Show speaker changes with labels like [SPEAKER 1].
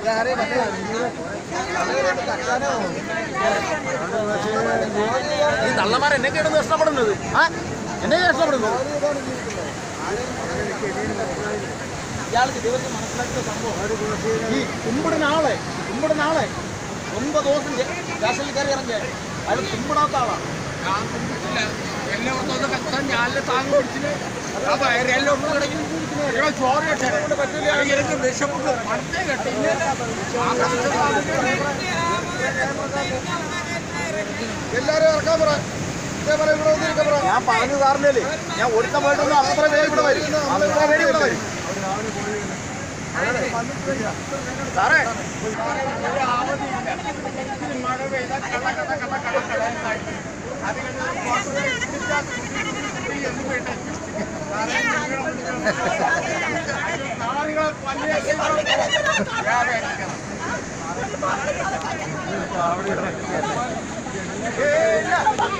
[SPEAKER 1] ഈ തള്ളമാർ എന്നെ കേടുന്ന് ഇഷ്ടപ്പെടുന്നത് ആ എന്നെ ഇഷ്ടപ്പെടുന്നു ഇയാൾക്ക് ദിവസം മനസ്സിലാക്കിയ സംഭവം ഈ കുമ്പിടുന്ന ആളെ കുമ്പിടുന്ന ആളെ ഒൻപത് ദിവസം രാഷ്ട്രീയ കയറി ഇറങ്ങിയ അയാൾ കുമ്പിടാത്ത ആളാണ്
[SPEAKER 2] എന്നെ ഒന്നൊന്ന് കത്താൻ ഞാനിലെ താങ്ങ് പിടിച്ചിട്ട് ആ വയറെല്ലാം ഒന്നും കിടക്കും ഇവിടെ ചോറ് കെട്ടാൻ പറ്റില്ല എനിക്ക് വിശപ്പ് പണ്ടേ കെട്ടി
[SPEAKER 1] എല്ലാരും ഇറക്കാൻ പറ ഇതേപോലെ ഇവിടെ വന്നിരിക്കാൻ പറ ഞാൻ പറഞ്ഞു സാറിന്റെ ഞാൻ ഒരുത്തം പോയിട്ടൊന്നും അത്ര പേര് ഇവിടെ വരും അത്ര പേര് ഇവിടെ വരും സാറേ
[SPEAKER 2] മഴ പെയ്താൽ കള്ള കള്ള കള്ള കള്ള കടലായി അത് കഴിഞ്ഞ്